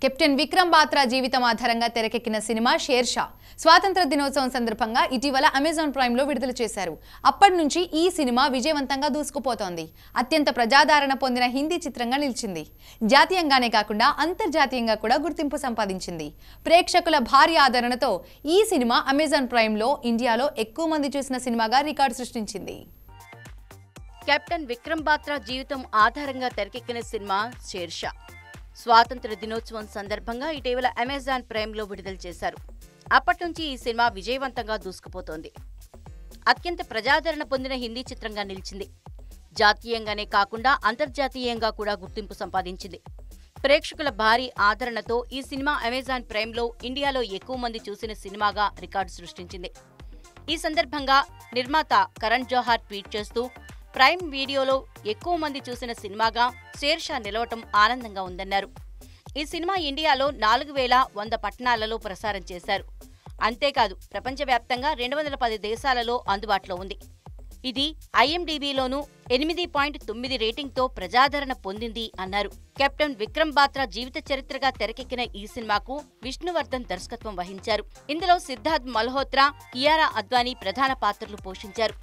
captain Vikram Batra జీవితం ఆధారంగా తెరకెక్కిన సినిమా షేర్ షా స్వాతంత్ర దినోత్సవం సందర్భంగా ఇటీవల అమెజాన్ ప్రైమ్ లో విడుదల చేశారు అప్పటి నుంచి ఈ సినిమా విజయవంతంగా దూసుకుపోతోంది అత్యంత ప్రజాదరణ పొందిన హిందీ చిత్రంగా నిలిచింది జాతీయంగానే కాకుండా అంతర్జాతీయంగా కూడా గుర్తింపు సంపాదించింది ప్రేక్షకుల భారీ ఆదరణతో ఈ సినిమా అమెజాన్ ప్రైమ్ లో ఇండియాలో ఎక్కువ మంది చూసిన సినిమాగా రికార్డు సృష్టించింది కెప్టెన్ విక్రమ్ బాత్రా జీవితం ఆధారంగా తెరకెక్కిన సినిమా షేర్షా స్వాతంత్ర దినోత్సవం సందర్భంగా ఇటీవల అమెజాన్ ప్రైమ్లో విడుదల చేశారు అప్పటి నుంచి ఈ సినిమా విజయవంతంగా దూసుకుపోతోంది అత్యంత ప్రజాదరణ పొందిన హిందీ చిత్రంగా నిలిచింది జాతీయంగానే కాకుండా అంతర్జాతీయంగా కూడా గుర్తింపు సంపాదించింది ప్రేక్షకుల భారీ ఆదరణతో ఈ సినిమా అమెజాన్ ప్రైమ్లో ఇండియాలో ఎక్కువ మంది చూసిన సినిమాగా రికార్డు సృష్టించింది ఈ సందర్భంగా నిర్మాత కరణ్ జోహార్ ట్వీట్ చేస్తూ ప్రైమ్ వీడియోలో ఎక్కువ మంది చూసిన సినిమాగా షేర్షా నిలవటం ఆనందంగా ఉందన్నారు ఈ సినిమా ఇండియాలో నాలుగు వేల వంద పట్టణాలలో ప్రసారం చేశారు అంతేకాదు ప్రపంచవ్యాప్తంగా రెండు వందల పది దేశాలలో అందుబాటులో ఉంది ఇది ఐఎండీబీలోనూ ఎనిమిది పాయింట్ తొమ్మిది రేటింగ్తో ప్రజాదరణ పొందింది అన్నారు కెప్టెన్ విక్రమ్ బాత్రా జీవిత చరిత్రగా తెరకెక్కిన ఈ సినిమాకు విష్ణువర్ధన్ దర్శకత్వం వహించారు ఇందులో సిద్ధార్థ్ మల్హోత్రా కియారా అద్వానీ ప్రధాన పాత్రలు పోషించారు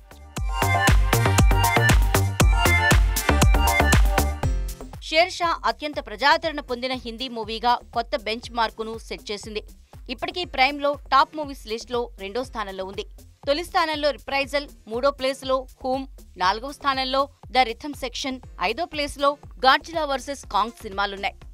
షేర్ షా అత్యంత ప్రజాదరణ పొందిన హిందీ మూవీగా కొత్త బెంచ్ మార్కును సెట్ చేసింది ఇప్పటికీ ప్రైమ్లో టాప్ మూవీస్ లిస్ట్లో రెండో స్థానంలో ఉంది తొలి స్థానంలో రిప్రైజల్ మూడో ప్లేస్లో హూమ్ నాలుగో స్థానంలో ద రిథమ్ సెక్షన్ ఐదో ప్లేస్లో గాడ్జిలా వర్సెస్ కాంగ్ సినిమాలున్నాయి